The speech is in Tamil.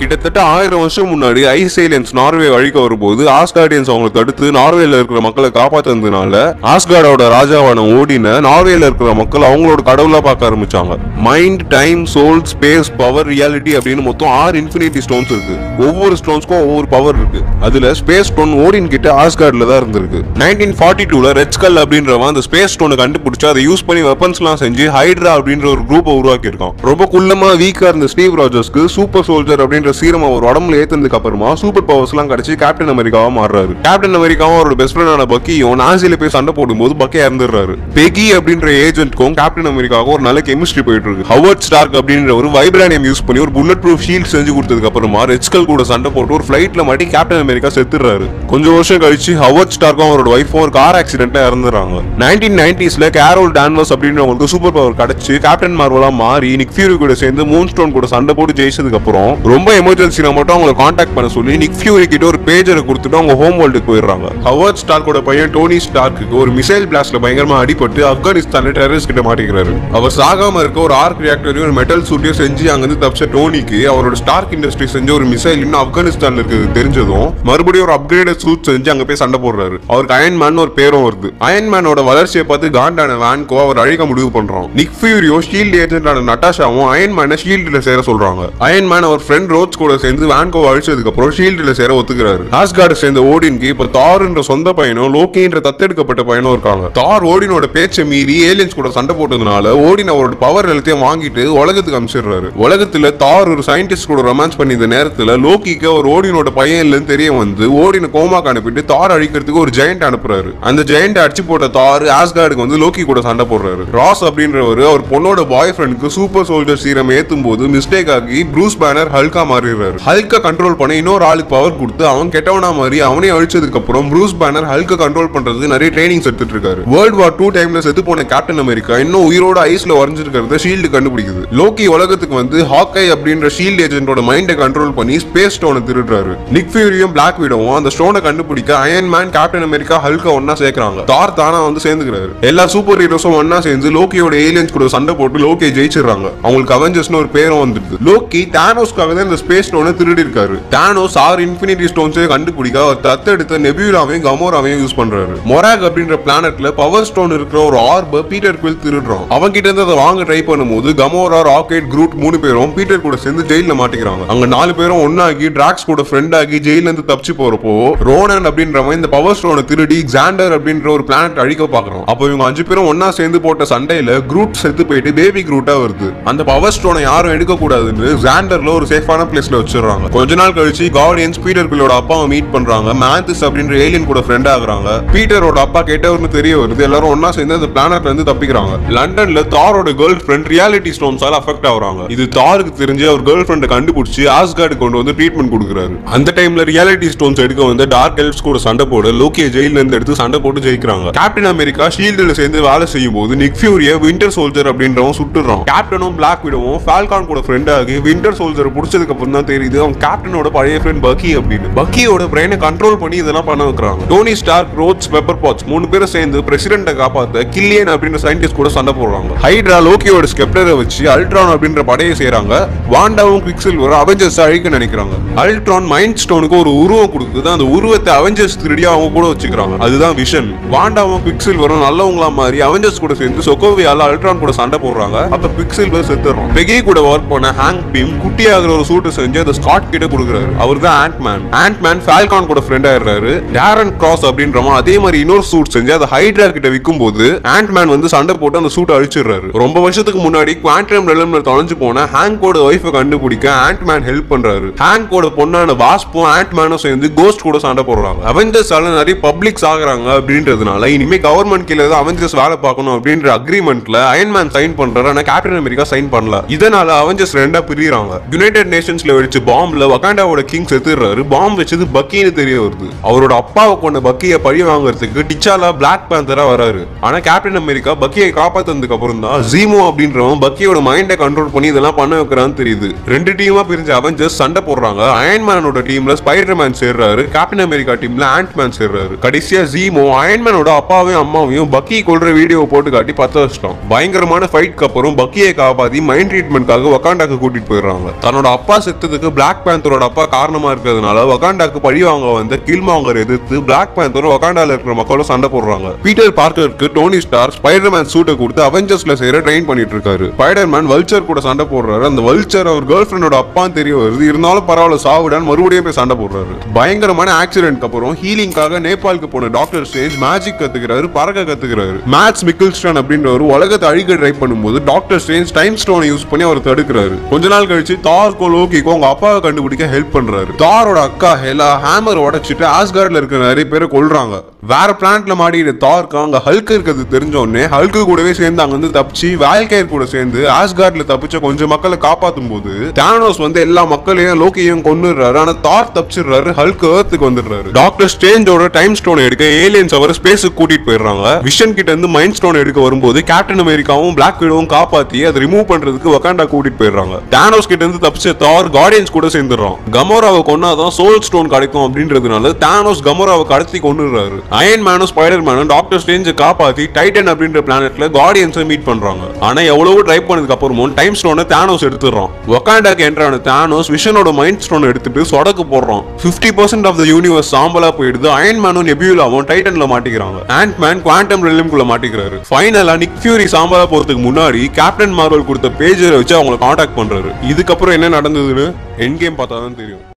கிட்டத்தட்ட ஆயிரம் வருஷம் முன்னாடி ஐஸ் ஏலியன்ஸ் நார்வே அழிக்க வரும்போது ஆஸ்கார்டியன்ஸ் அவங்களை தடுத்து நார்வேல இருக்கிற மக்களை காப்பாத்துனதுனால ஆஸ்கார்டோட ராஜாவான ஓடின நார்வேல இருக்கிற மக்கள் அவங்களோட கடவுளா பார்க்க ஆரம்பிச்சாங்க mind time soul space power reality அப்படின்னு மொத்தம் ஆறு இன்ஃபினிட்டி ஸ்டோன்ஸ் இருக்கு ஒவ்வொரு ஸ்டோன்ஸ்க்கும் ஒவ்வொரு பவர் இருக்கு அதுல ஸ்பேஸ் ஸ்டோன் ஓடின் கிட்ட ஆஸ்கார்ட்ல தான் இருந்திருக்கு நைன்டீன் ஃபார்ட்டி டூல ரெட் ஸ்கல் அப்படின்றவன் அந்த ஸ்பேஸ் ஸ்டோனை கண்டுபிடிச்சு அதை யூஸ் பண்ணி வெப்பன்ஸ்லாம் செஞ்சு ஹைட்ரா அப்படின்ற ஒரு குரூப்பை உருவாக்கி இருக்கான் ரொம்ப குள்ளமா வீக்கா இருந்த ஸ்டீவ் ராஜர்ஸ்க்கு சூப்பர் சோல்ஜர் அப்படின்ற சீரம் அவர் உடம்புல ஏத்ததுக்கு அப்புறமா சூப்பர் பவர்ஸ் எல்லாம் கிடைச்சி கேப்டன் அமெரிக்காவா மாறுறாரு கேப்டன் அமெரிக்காவும் அவரோட பெஸ்ட் ஃப்ரெண்டான பக்கியும் நாசில போய் சண்டை போடும்போது பக்கி இறந்துடுறாரு பெகி அப்படின்ற ஏஜென்ட்க்கும் கேப்டன் அமெரிக்காவுக்கும் ஒரு நல்ல கெமிஸ்ட்ரி போயிட்டு இருக்கு ஹவர்ட் ஸ்டார்க் அப்படின்ற ஒரு வைப்ரானியம் யூஸ் பண்ணி ஒரு புல்லட் ப்ரூஃப் ஷீல்ட் செஞ்சு கொடுத்ததுக்கு அப்புறமா ரெட்ஸ்கல் கூட சண்டை போட்டு ஒரு ஃபிளைட்ல மாட்டி கேப்டன் அமெரிக்கா செத்துறாரு கொஞ்சம் வருஷம் கழிச்சு ஹவர்ட் ஸ்டார்க்கும் அவரோட ஒய்ஃபும் ஒரு கார் ஆக்சிடென்ட்ல இறந்துறாங்க நைன்டீன் நைன்டிஸ்ல கேரோல் டான்வர்ஸ் அப்படின்றவங்களுக்கு சூப்பர் பவர் கிடைச்சு கேப்டன் மார்வலா மாறி நிக் ஃபியூரி கூட சேர்ந்து மூன் ஸ்டோன் கூட சண்டை போட்டு ஜெயிச்சதுக்கு அப்புறம் ரொம்ப எமர்ஜென்சினா மட்டும் அவங்களை காண்டாக்ட் பண்ண சொல்லி நிக் ஃபியூரி கிட்ட ஒரு பேஜரை கொடுத்துட்டு அவங்க ஹோம் வேர்ல்டுக்கு போயிடுறாங்க ஹவர்ட் ஸ்டார்க்கோட பையன் டோனி ஸ்டார்க்கு ஒரு மிசைல் பிளாஸ்ட்ல பயங்கரமா அடிபட்டு ஆப்கானிஸ்தான்ல டெரரிஸ்ட் கிட்ட மாட்டிக்கிறாரு அவர் சாகாம இருக்க ஒரு ஆர்க் ரியாக்டரையும் ஒரு மெட்டல் சூட்டையும் செஞ்சு அங்கிருந்து தப்பிச்ச டோனிக்கு அவரோட ஸ்டார்க் இண்டஸ்ட்ரி செஞ்ச ஒரு மிசைல் இன்னும் ஆப்கானிஸ்தான்ல இருக்குது தெரிஞ்சதும் மறுபடியும் ஒரு அப்கிரேடட் சூட் செஞ்சு அங்க போய் சண்டை போடுறாரு அவருக்கு அயன் மேன் ஒரு பேரும் வருது அயன் மேனோட வளர்ச்சியை பார்த்து காண்டான வேன்கோ அவர் அழிக்க முடிவு பண்றோம் நிக் ஃபியூரியோ ஷீல்ட் ஏஜென்டான நட்டாஷாவும் அயன் மேனை ஷீல்ட்ல சேர சொல்றாங்க அயன் மேன் அவர் ஃப்ரெண்ட் ரோட்ஸ் கூட சேர்ந்து வேன்கோ அழிச்சதுக்கு அப்புறம் ஷீல்ட்ல சேர ஒத்துக்கிறாரு ஆஸ்கார்டு சேர்ந்த ஓடின்க்கு இப்ப தார்ன்ற சொந்த பையனும் லோக்கின்ற தத்தெடுக்கப்பட்ட பையனும் இருக்காங்க தார் ஓடினோட பேச்சை மீறி ஏலியன்ஸ் கூட சண்டை போட்டதுனால ஓடின் அவரோட பவர் எல்லாத்தையும் வாங்கிட்டு உலகத்துக்கு அனுப்பிச்சிடுறாரு உலகத்துல தார் ஒரு சயின்டிஸ்ட் கூட ரொமான்ஸ் பண்ணி இந்த நேரத்துல லோக்கிக்கு அவர் ஓடினோட பையன் இல்லைன்னு தெரிய வந்து ஓடின கோமாக்கு அனுப்பிட்டு தார் அழிக்கிறதுக்கு ஒரு ஜெயண்ட் அனுப்புறாரு அந்த ஜெயண்ட் அடிச்சு போட்ட தார் ஆஸ்கார்டுக்கு வந்து லோக்கி கூட சண்டை போடுறாரு ராஸ் அப்படின்றவர் அவர் பொண்ணோட பாய் ஃப்ரெண்டுக்கு சூப்பர் சோல்ஜர் சீரம் ஏத்தும் போது மிஸ்டேக் ஆகி ப்ரூஸ் பேனர் ஹல்கா மாறிடுறாரு ஹல்கா கண்ட்ரோல் பண்ண இன்னொரு ஆளுக்கு பவர் கொடுத்து அவன் கெட்டவனா மாறி அவனே அழிச்சதுக்கு அப்புறம் ப்ரூஸ் பேனர் ஹல்கா கண்ட்ரோல் பண்றதுக்கு நிறைய ட்ரைனிங்ஸ் எடுத்துட்டு இருக்காரு வேர்ல்ட் வார் டூ டைம்ல செத்து போன கேப்டன் அமெரிக்கா இன்னும் உயிரோட ஐஸ்ல உறைஞ்சிருக்கிறத ஷீல்டு கண்டுபிடிக்குது லோக்கி உலகத்துக்கு வந்து ஹாக்கை அப்படின்ற ஷீல்ட் ஏஜென்ட்டோட மைண்டை கண்ட்ரோல் பண்ணி ஸ்பேஸ் ஸ்டோனை திருடுறாரு நிக் ஃபியூரியும் பிளாக் விடவும் அந்த ஸ்டோனை கண்டுபிடிக்க அயன் மேன் கேப்டன் அமெரிக்கா ஹல்கா ஒன்னா சேர்க்கறாங்க தார் தானா வந்து சேர்ந்துக்கிறாரு எல்லா சூப்பர் ஹீரோஸும் ஒன்னா சேர்ந்து லோக்கியோட ஏலியன்ஸ் கூட சண்டை போட்டு லோக்கியை ஜெயிச்சிடுறாங்க அவங்களுக்கு அவெஞ்சர்ஸ்னு ஒரு பேரும் வந்துடுது லோக்கி டானோஸ்க்காக தான் இந்த ஸ்பேஸ் ஸ்டோனை திருடி இருக்காரு டானோஸ் ஆறு இன்ஃபினிட்டி ஸ்டோன்ஸே கண்டுபிடிக்க அவர் தத்தெடுத்த நெபியூலாவையும் கமோராவையும் யூஸ் பண்றாரு மொராக் அப்படின்ற பிளானட்ல பவர் ஸ்டோன் இருக்கிற ஒரு ஆர்ப பீட்டர் குவில் திருடுறான் அவங்க கிட்ட இருந்து அதை வாங்க ட்ரை பண்ணும்போது கமோரா ராக்கெட் குரூட் மூணு பேரும் பீட்டர் கூட சேர்ந்து ஜெயில மாட்டிக்கிறாங்க அங்க நாலு பேரும் ஒன்னாகி டிராக்ஸ் கூட ஃப்ரெண்ட் ஆகி ஜெயில இருந்து தப்பிச்சு போறப்போ ரோனன் அப்படின்றவன் இந்த பவர் ஸ்டோனை திருடி ஜாண்டர் அப்படின்ற ஒரு பிளானட் அழிக்க பாக்குறான் அப்போ இவங்க அஞ்சு பேரும் ஒன்னா சேர்ந்து போட்ட சண்டையில குரூட் செத்து போயிட்டு பேபி குரூட்டா வருது அந்த பவர் ஸ்டோனை யாரும் எடுக்க கூடாதுன்னு ஜாண்டர்ல ஒரு சேஃபான பிளேஸ்ல வச்சிடுறாங்க கொஞ்ச நாள் கழிச்சு கார்டியன்ஸ் பீட்டர் குவிலோட அப்பாவை மீட் பண்றாங்க மேந்திஸ் அப்படின்ற ஏலியன் கூட ஃப்ரெண்ட் ஆகுறாங்க பீட்டரோட அப்பா கெட்டவர்னு தெரிய வருது எல்லாரும் ஒன்னா சேர்ந்து அந்த பிளானட்ல இருந்து தப்பிக்கிறாங்க லண்டன்ல தாரோட கேர்ள் ஃப்ரெண்ட் ரியாலிட்டி ஸ்டோன்ஸால அஃபெக்ட் ஆகுறாங்க இது தாருக்கு தெரிஞ்சு அவர் கேர்ள் ஃப்ரெண்டை கண்டுபிடிச்சு ஆஸ்கார்டு கொண்டு வந்து ட்ரீட்மெண்ட் கொடுக்குறாரு அந்த டைம்ல ரியாலிட்டி ஸ்டோன்ஸ் எடுக்க வந்து டார்க் எல்ப்ஸ் கூட சண்டை போட லோக்கிய ஜெயில இருந்து எடுத்து சண்டை போட்டு ஜெயிக்கிறாங்க கேப்டன் அமெரிக்கா ஷீல்டுல சேர்ந்து வேலை செய்யும் போது நிக் ஃபியூரிய விண்டர் சோல்ஜர் அப்படின்றவன் சுட்டுறான் கேப்டனும் பிளாக் விடவும் ஃபால்கான் கூட ஃப்ரெண்ட் ஆகி விண்டர் சோல்ஜர் பிடிச்சதுக்கு அப்புறம் தான் தெரியுது அவன் கேப்டனோட பழைய ஃப்ரெண்ட் பக்கி அப்படின்னு பக்கியோட பிரெயினை கண்ட்ரோல் பண்ணி இதெல்லாம் பண்ண வைக்கிறாங்க Tony Stark Rhodes Pepper Potts மூணு பேரும் சேர்ந்து பிரசிடென்ட்டை காப்பாத்த கில்லியன் அப்படின்ற சயின்டிஸ்ட் கூட சண்டை போடுறாங்க ஹைட்ரா லோக்கியோட ஸ்கெப்டரை வச்சு அல்ட்ரான் அப்படின்ற படையை செய்றாங்க வாண்டாவும் குவிக்சில்வர் அவெஞ்சர்ஸ் அழிக்க நினைக்கிறாங்க அல்ட்ரான் மைண்ட் ஸ்டோனுக்கு ஒரு உருவம் கொடுக்குது அந்த உருவத்தை அவெஞ்சர்ஸ் திருடி அவங்க கூட வச்சுக்கிறாங்க அதுதான் விஷன் வாண்டாவும் குவிக்சில்வரும் நல்லவங்களா மாறி அவெஞ்சர்ஸ் கூட சேர்ந்து சொக்கோவியால அல்ட்ரான் கூட சண்டை போடுறாங்க அப்ப குவிக்சில்வர் செத்துறோம் பெகி கூட ஒர்க் பண்ண ஹேங் பீம் குட்டியாகிற ஒரு சூட்டை செஞ்சு அதை ஸ்காட் கிட்ட கொடுக்குறாரு அவர் தான் Ant Man Ant Man Falcon கூட ஃப்ரெண்ட் ஆயிடுறாரு டேரன் கிராஸ் அப்படின்றவன் அதே மாதிரி இன்னொரு சூட் செஞ்சு அதை ஹைட்ரா கிட்ட விற்கும் போது ஆண்ட் மேன் வந்து சண்டை போட்டு அந்த சூட்டை அழிச்சிடுறாரு ரொம்ப வருஷத்துக்கு முன்னாடி குவாண்டம் ரெலம்ல தொலைஞ்சு போன ஹேங்கோட ஒய்ஃபை கண்டுபிடிக்க ஆண்ட் மேன் ஹெல்ப் பண்றாரு ஹேங்கோட பொண்ணான வாஸ்பும் ஆண்ட் மேனும் சேர்ந்து கோஸ்ட் கூட சண்டை போடுறாங்க அவெஞ்சர்ஸால நிறைய பப்ளிக்ஸ் ஆகுறாங்க அப்படின்றதுனால இனிமே கவர்மெண்ட் கீழே தான் அவெஞ்சர்ஸ் வேலை பார்க்கணும் அப்படின்ற அக்ரிமெண்ட்ல அயன் மேன் சைன் பண்றாரு ஆனா கேப்டன் அமெரிக்கா சைன் பண்ணல இதனால அவெஞ்சர்ஸ் ரெண்டா பிரியறாங்க யுனைடெட் நேஷன்ஸ்ல வெடிச்ச பாம்ப்ல வகாண்டாவோட கிங் செத்துறாரு பாம் வச்சது பக்கின்னு தெரிய வருது அவரோட அப்பாவை கொண்ட பக்கியை பழி வாங்குறதுக்கு டிச்சாலா பிளாக் பேந்தரா வராரு ஆனா கேப்டன் அமெரிக்கா பக்கியை காப்பாத்ததுக்கு அப்புறம் தான் ஜீமோ அப்படின்றவன் பக்கியோட மைண்டை கண்ட்ரோல் பண்ணி இதெல்லாம் பண்ண வைக்கிறான்னு தெரியுது ரெண்டு டீமா பிரிஞ்ச அவெஞ்சர்ஸ் சண்டை போடுறாங்க அயன்மேனோட டீம்ல ஸ்பைடர் மேன் சேர்றாரு கேப்டன் அமெரிக்கா டீம்ல ஆண்ட் மேன் சேர்றாரு கடைசியா ஜீமோ அயன்மேனோட அப்பாவையும் அம்மாவையும் பக்கி கொள்ற வீடியோ போட்டு காட்டி பத்த வச்சிட்டோம் பயங்கரமான ஃபைட்க்கு அப்புறம் பக்கியை காப்பாத்தி மைண்ட் ட்ரீட்மெண்ட்காக வக்காண்டாக்கு கூட்டிட்டு போயிடுறாங்க தன்னோட அப்பா செத்து செத்ததுக்கு பிளாக் பேந்தரோட அப்பா காரணமா இருக்கிறதுனால வகாண்டாக்கு பழி வாங்க வந்த கில்மாங்கர் எதிர்த்து பிளாக் பேந்தர் வகாண்டால இருக்கிற மக்களும் சண்டை போடுறாங்க பீட்டர் பார்க்கருக்கு டோனி ஸ்டார் ஸ்பைடர்மேன் சூட்டை கொடுத்து அவெஞ்சர்ஸ்ல சேர ட்ரெயின் பண்ணிட்டு இருக்காரு ஸ்பைடர்மேன் வல்ச்சர் கூட சண்டை போடுறாரு அந்த வல்ச்சர் அவர் கேர்ள் ஃபிரெண்டோட அப்பான்னு தெரிய வருது இருந்தாலும் பரவாயில்ல சாவுடான் மறுபடியும் போய் சண்டை போடுறாரு பயங்கரமான ஆக்சிடென்ட்க்கு அப்புறம் ஹீலிங்காக நேபாளுக்கு போன டாக்டர் ஸ்டேஜ் மேஜிக் கத்துக்கிறாரு பறக்க கத்துக்கிறாரு மேட்ஸ் மிக்கில்ஸ்டன் அப்படின்ற ஒரு உலகத்தை அழிக்க ட்ரை பண்ணும்போது டாக்டர் ஸ்டேஞ்ச் டைம் ஸ்டோனை யூஸ் பண்ணி அவர் தடுக்கிறாரு கொஞ்ச நாள் கழிச்சு தார்க்கோ லோகிக்கோ அவங்க அப்பாவை கண்டுபிடிக்க ஹெல்ப் பண்றாரு தாரோட அக்கா ஹெலா ஹேமர் உடைச்சிட்டு ஆஸ்கார்ட்ல இருக்கிற நிறைய பேரை கொல்றாங்க வேற பிளான்ட்ல மாடிக்கிற தார்க்கு அங்க ஹல்க் இருக்கிறது தெரிஞ்ச உடனே ஹல்க்கு கூடவே சேர்ந்து அங்க வந்து தப்பிச்சு வேல்கேர் கூட சேர்ந்து ஆஸ்கார்ட்ல தப்பிச்ச கொஞ்சம் மக்களை காப்பாத்தும் போது தானோஸ் வந்து எல்லா மக்களையும் லோக்கியையும் கொன்னுடுறாரு ஆனா தார் தப்பிச்சிடுறாரு ஹல்க் ஏர்த்துக்கு வந்துடுறாரு டாக்டர் ஸ்டேஞ்சோட டைம் ஸ்டோன் எடுக்க ஏலியன்ஸ் அவர் ஸ்பேஸுக்கு கூட்டிட்டு போயிடுறாங்க விஷன் கிட்ட இருந்து மைண்ட் ஸ்டோன் எடுக்க வரும்போது கேப்டன் அமெரிக்காவும் பிளாக் விடோவும் காப்பாத்தி அதை ரிமூவ் பண்றதுக்கு வக்காண்டா கூட்டிட்டு போயிடுறாங்க தானோஸ் கிட்ட இருந்து தப்பிச்ச தார் கார்டியன்ஸ் கூட சேர்ந்துடுறான் கமோராவை கொன்னாதான் சோல் ஸ்டோன் கிடைக்கும் அப்படின்றதுனால தானோஸ் கமோராவை கடத்தி கொண்டுறாரு அயன் மேனும் ஸ்பைடர் மேனும் டாக்டர் ஸ்டேஞ்சை காப்பாத்தி டைட்டன் அப்படின்ற பிளானட்ல கார்டியன்ஸை மீட் பண்றாங்க ஆனா எவ்வளவோ ட்ரை பண்ணதுக்கு அப்புறமும் டைம் ஸ்டோனை தானோஸ் எடுத்துடுறான் வக்காண்டாக்கு என்ட்ரான தானோஸ் விஷனோட மைண்ட் ஸ்டோன் எடுத்துட்டு சொடக்கு போடுறான் 50% பர்சன்ட் ஆஃப் த யூனிவர்ஸ் சாம்பலா போயிடுது அயன் மேனும் நெபியூலாவும் டைட்டன்ல மாட்டிக்கிறாங்க ஆண்ட் மேன் குவாண்டம் ரெலிம்குள்ள மாட்டிக்கிறாரு ஃபைனலா நிக் ஃபியூரி சாம்பலா போறதுக்கு முன்னாடி கேப்டன் மார்வல் கொடுத்த பேஜரை வச்சு அவங்களை காண்டாக்ட் பண்றாரு இதுக்கப்புறம் என்ன நடந்ததுன்னு என் கேம் பார்த்தா தான் தெரியும்